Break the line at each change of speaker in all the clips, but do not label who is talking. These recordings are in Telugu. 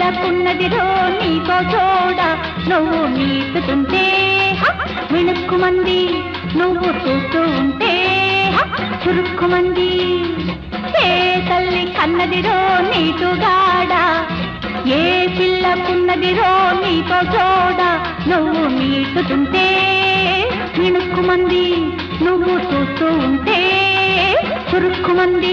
పిల్లకున్నదిరో నీతో చూడ నువ్వు నీటుతుంటే హ! మిణుక్కుమంది నువ్వు చూస్తూ ఉంటే హ! చురుక్కుమంది ఏ తల్లి కన్నదిరో నీటుగాడ ఏ పిల్లకున్నదిరో నీతో చూడ నువ్వు నీటుతుంటే మిణుక్కుమంది నువ్వు చూస్తూ ఉంటే చురుక్కుమంది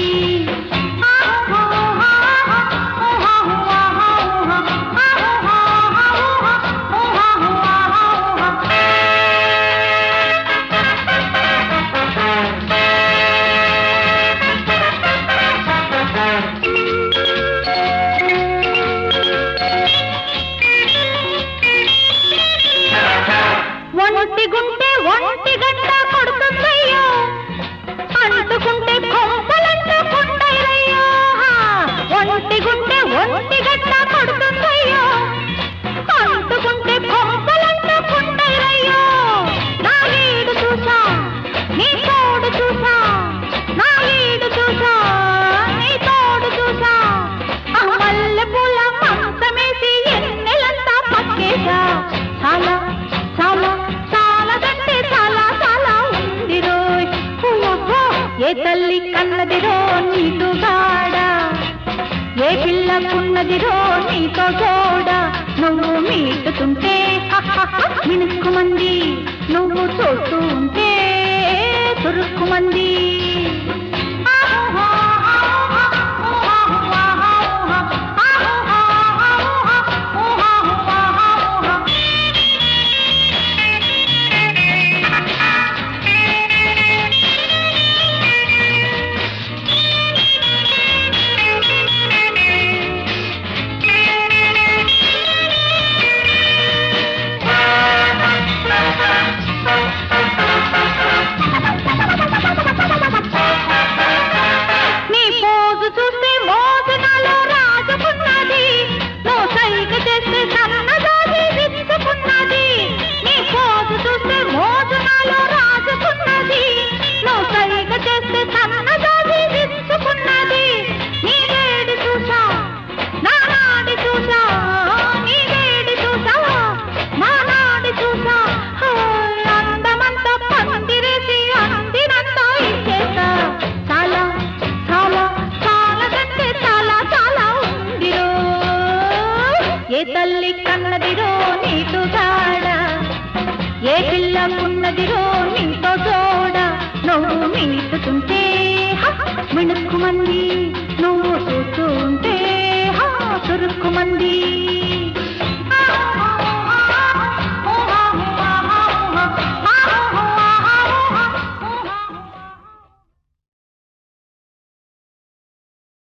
ఒంటి గుంటే ఒంటి గంట కొడుతుందయ్యో అంటుకుంటే కొంపలంటుకుంటారయ్యో ఒంటి గుంటే ఒంటి గంట కొడుతుందయ్యో అంటుకుంటే కొంపలంటుకుంటారయ్యో నా ఈడు చూసా నీ తోడు చూసా నా ఈడు చూసా నీ తోడు చూసా ఆ మల్లె పూల మంచమేసి ఎన్నెలంతా పక్కేసా చాలా చాలా చాలా కంటే చాలా చాలా ఉందిరోయ్ ఓహో, ఏ తల్లి కన్నదిరో నీటు గాడ ఏ పిల్లకున్నదిరో నీతో చూడ నువ్వు మీటుతుంటే మినుక్కుమంది నువ్వు చూస్తూ ఉంటే చురుక్కుమంది నీ పోజు చూస్తే మోజు నాలో రాజుకున్నది నువ్వు సైగ చేస్తే సన్నదాది విచ్చుకున్నది నీ పోజు చూస్తే మోజు నాలో రాజుకున్నది నువ్వు సైగ చేస్తే సన్నదాది విచ్చుకున్నది నీ వేడి చూసా నా నాడి చూసా నీ వేడి చూసా నా నాడి చూసా హాయ్, అందమంతా పందిరేసి అందినంతా ఇచ్చేసా చాలా చాలా చాలా కంటే చాలా చాలా ఉందిరో ఏ తల్లి కన్నదిరో నీటు గాడ ఏ పిల్లకున్నదిరో నీతో చూడ నువ్వు మీటుతుంటే హ, మిణుక్కుమంది